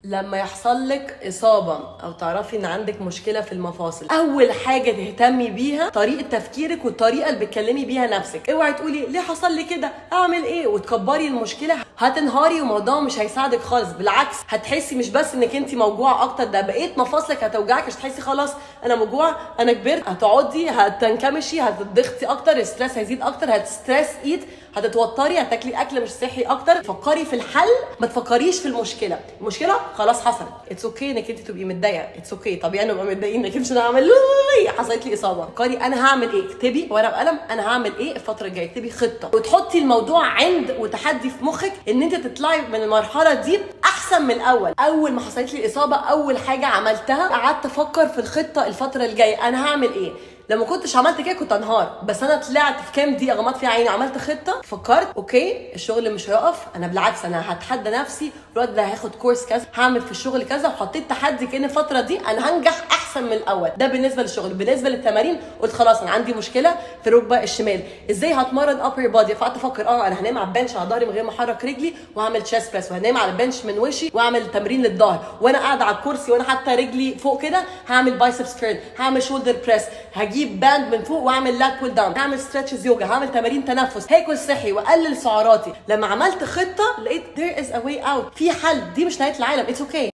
لما يحصل لك اصابه او تعرفي ان عندك مشكله في المفاصل اول حاجه تهتمي بيها طريقه تفكيرك والطريقه اللي بتكلمي بيها نفسك اوعي تقولي ليه حصل لي كده اعمل ايه وتكبري المشكله هتنهاري والموضوع مش هيساعدك خالص بالعكس هتحسي مش بس انك انت موجوعه اكتر ده بقيت مفاصلك هتوجعك مش تحسي خلاص انا موجوعه انا كبرت هتقعدي هتنكمشي هتضغطي اكتر الستريس هيزيد اكتر هتستريس ايد هتتوتري هتاكلي اكل مش صحي اكتر فكري في الحل ما تفكريش في المشكله المشكله خلاص حصلت اتس اوكي okay انك انت تبقي متضايقه اتس اوكي okay. طبيعي نبقى متضايقين انك انت هعمل حصلت لي اصابه فكري انا هعمل ايه اكتبي ورقه وقلم انا هعمل ايه الفتره الجايه اكتبي خطه وتحطي الموضوع عند وتحدي في مخك ان انت تطلعي من المرحله دي احسن من الاول اول ما حصلت لي اصابه اول حاجه عملتها قعدت افكر في الخطه الفتره الجايه انا هعمل ايه لما كنتش عملت كده كنت انهار بس انا طلعت في كام دقيقه غمضت فيها عيني وعملت خطه فكرت اوكي الشغل مش هيقف انا بالعكس انا هتحدى نفسي الوقت ده هاخد كورس كذا هعمل في الشغل كذا وحطيت تحدي كان الفتره دي انا هنجح احسن من الاول ده بالنسبه للشغل بالنسبه للتمارين قلت خلاص انا عندي مشكله في الركبه الشمال ازاي هتمرن ابر بادي فقعدت افكر اه انا هنام على البنش على ظهري من غير ما احرك رجلي واعمل تشيست بريس وهنام على البنش من وشي واعمل تمرين للظهر وانا قاعده على الكرسي وانا حاطه رجلي فوق كده هعمل بايسبس كيرل هعمل شولدر بريس هجيب باند من فوق واعمل لات بول داون هعمل ستريتشز يوجا هعمل تمارين تنفس هاكل صحي واقلل سعراتي لما عملت خطه لقيت there is a way out في حل دي مش نهايه العالم اتس اوكي okay.